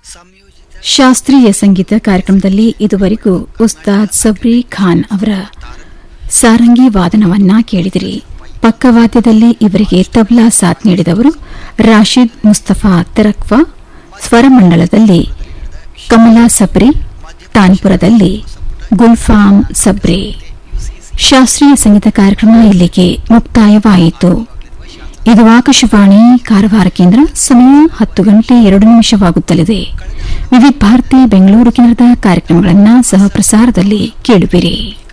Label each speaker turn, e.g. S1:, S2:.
S1: ಶಾಸ್ತ್ರೀಯ ಸಂಗೀತ ಕಾರ್ಯಕ್ರಮದಲ್ಲಿ ಇದುವರೆಗೂ ಉಸ್ತಾದ್ ಸಬ್ರಿ ಖಾನ್ ಅವರ ಸಾರಂಗಿ ವಾದನವನ್ನ ಕೇಳಿದಿರಿ ಪಕ್ಕವಾದ್ಯದಲ್ಲಿ ಇವರಿಗೆ ತಬ್ಲಾ ಸಾಥ್ ನೀಡಿದವರು ರಾಶಿದ್ ಮುಸ್ತಫಾ ತೆರಕ್ವಾ ಸ್ವರಮಂಡಲದಲ್ಲಿ ಕಮಲಾ ಸಬ್ರಿ ತಾನ್ಪುರದಲ್ಲಿ ಗುಲ್ಫಾಮ್ ಸಬ್ರಿ ಶಾಸ್ತ್ರೀಯ ಸಂಗೀತ ಕಾರ್ಯಕ್ರಮ ಇಲ್ಲಿಗೆ ಮುಕ್ತಾಯವಾಯಿತು ಇದು ಆಕಾಶವಾಣಿ ಕಾರವಾರ ಕೇಂದ್ರ ಸಮಯ ಹತ್ತು ಗಂಟೆ ಎರಡು ನಿಮಿಷವಾಗುತ್ತಲಿದೆ ವಿವಿಧ ಭಾರತಿ ಬೆಂಗಳೂರು ಕೇಂದ್ರದ ಕಾರ್ಯಕ್ರಮಗಳನ್ನು ಸಹ ಪ್ರಸಾರದಲ್ಲಿ ಕೇಳುವಿರಿ